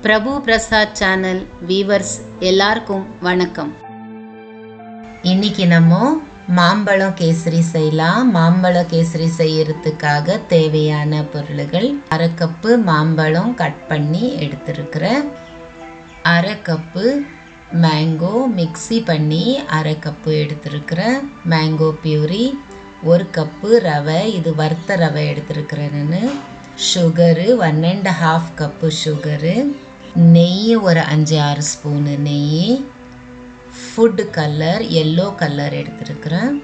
பிரபு Prasad channel viewers எல்லாருக்கும் வணக்கம் இன்னைக்கு நம்ம மாம்பழம் கேசரி செய்யலாம் மாம்பழம் கேசரி செய்யறதுக்காக தேவையான பொருள்கள் அரை கப்பு மாம்பழம் கட் பண்ணி எடுத்திருக்கிறேன் அரை கப்பு மேங்கோ மிக்ஸி பண்ணி அரை கப்பு எடுத்திருக்கிறேன் மேங்கோ பியூரி ஒரு கப்பு ரவை இது வறுத்த ரவை எடுத்திருக்கிறேன் நான் sugar one and half cup sugar நெய் ஒரு அஞ்சு ஆறு ஸ்பூனு நெய் ஃபுட் கலர் எல்லோ கலர் எடுத்திருக்கிறேன்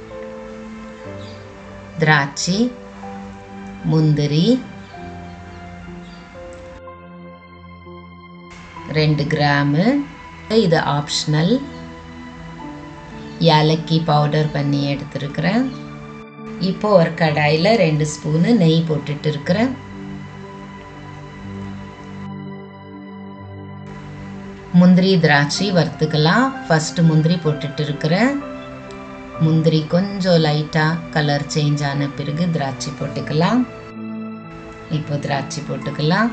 திராட்சை முந்திரி ரெண்டு கிராமு இது ஆப்ஷனல் ஏலக்கி பவுடர் பண்ணி எடுத்திருக்கிறேன் இப்போ ஒரு கடாயில் ரெண்டு ஸ்பூனு நெய் போட்டுட்டு இருக்கிறேன் முந்திரி திராட்சை வறுத்துக்கலாம் ஃபஸ்ட்டு முந்திரி போட்டுட்டு இருக்கிறேன் முந்திரி கொஞ்சம் லைட்டாக கலர் சேஞ்ச் ஆன பிறகு திராட்சை போட்டுக்கலாம் இப்போ திராட்சை போட்டுக்கலாம்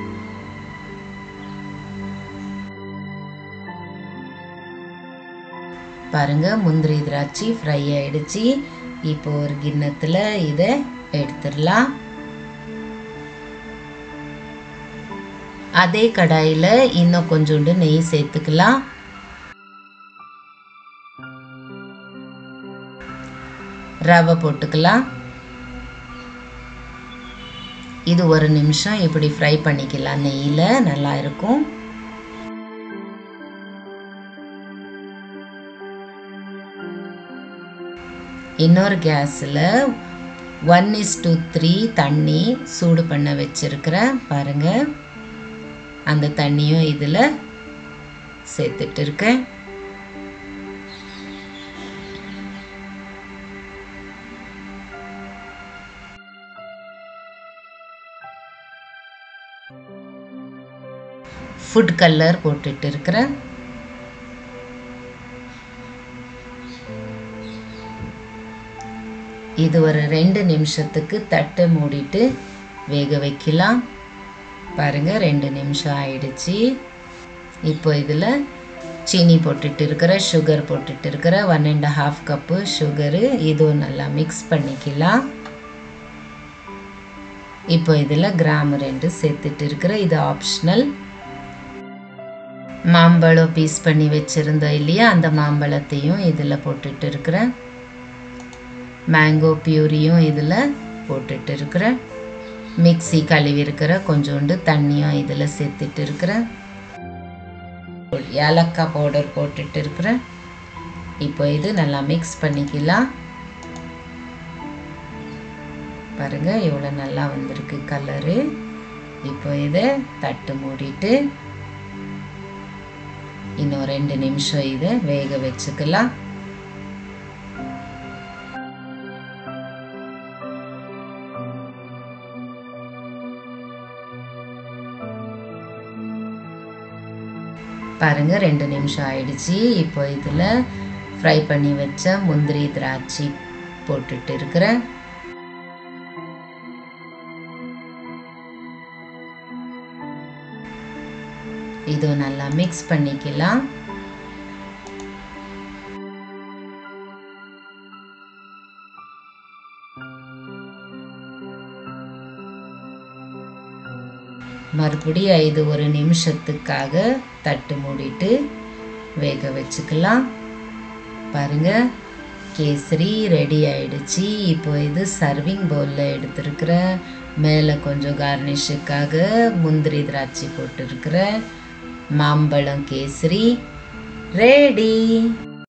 பாருங்க முந்திரி திராட்சை ஃப்ரை ஆயிடுச்சு இப்போ ஒரு கிண்ணத்தில் இதை எடுத்துடலாம் அதே கடாயில் இன்னும் கொஞ்சோண்டு நெய் சேர்த்துக்கலாம் ரவை போட்டுக்கலாம் இது ஒரு நிமிஷம் இப்படி ஃப்ரை பண்ணிக்கலாம் நெய்யில் நல்லா இருக்கும் இன்னொரு கேஸில் ஒன் இஸ் டூ த்ரீ தண்ணி சூடு பண்ண வச்சுருக்கிறேன் பாருங்கள் அந்த தண்ணியும் இதில் சேர்த்துட்டு இருக்கேன் ஃபுட் கலர் போட்டுட்டு இருக்கிறேன் இது ஒரு ரெண்டு நிமிஷத்துக்கு தட்டை மூடிட்டு வேக வைக்கலாம் பாருங்க ரெண்டு நிமிஷம் ஆயிடுச்சு இப்போ இதில் சீனி போட்டுட்டு இருக்கிற சுகர் போட்டுட்டு இருக்கிற one and half cup sugar இதுவும் நல்லா மிக்ஸ் பண்ணிக்கலாம் இப்போ இதில் கிராம் ரெண்டு சேர்த்துட்டு இருக்கிற இது ஆப்ஷனல் மாம்பழம் பீஸ் பண்ணி வச்சுருந்தோம் இல்லையா அந்த மாம்பழத்தையும் இதில் போட்டுட்டு இருக்கிறேன் மேங்கோ பியூரியும் இதில் போட்டுட்டு இருக்கிறேன் மிக்சி கழுவி இருக்கிற கொஞ்சோண்டு தண்ணியும் இதில் சேர்த்துட்டு இருக்கிறேன் ஏலக்காய் பவுடர் போட்டுட்டு இருக்கிறேன் இப்போ இது நல்லா மிக்ஸ் பண்ணிக்கலாம் பாருங்க எவ்வளோ நல்லா வந்திருக்கு கலரு இப்போ இதை தட்டு மூடிட்டு இன்னும் ரெண்டு நிமிஷம் இதை வேக வச்சுக்கலாம் பாருங்க ரெண்டு நிமிஷம் ஆயிடுச்சு இப்போ இதில் ஃப்ரை பண்ணி வச்ச முந்திரி திராட்சை போட்டுட்டு இருக்கிறேன் இது நல்லா மிக்ஸ் பண்ணிக்கலாம் மறுபடியும் இது ஒரு நிமிஷத்துக்காக தட்டு மூடிட்டு வேக வச்சுக்கலாம் பாருங்க கேசரி ரெடி ஆயிடுச்சு இப்போ இது சர்விங் பவுலில் எடுத்துருக்கிற மேலே கொஞ்சம் கார்னிஷுக்காக முந்திரி திராட்சை போட்டிருக்கிற மாம்பழம் கேசரி ரெடி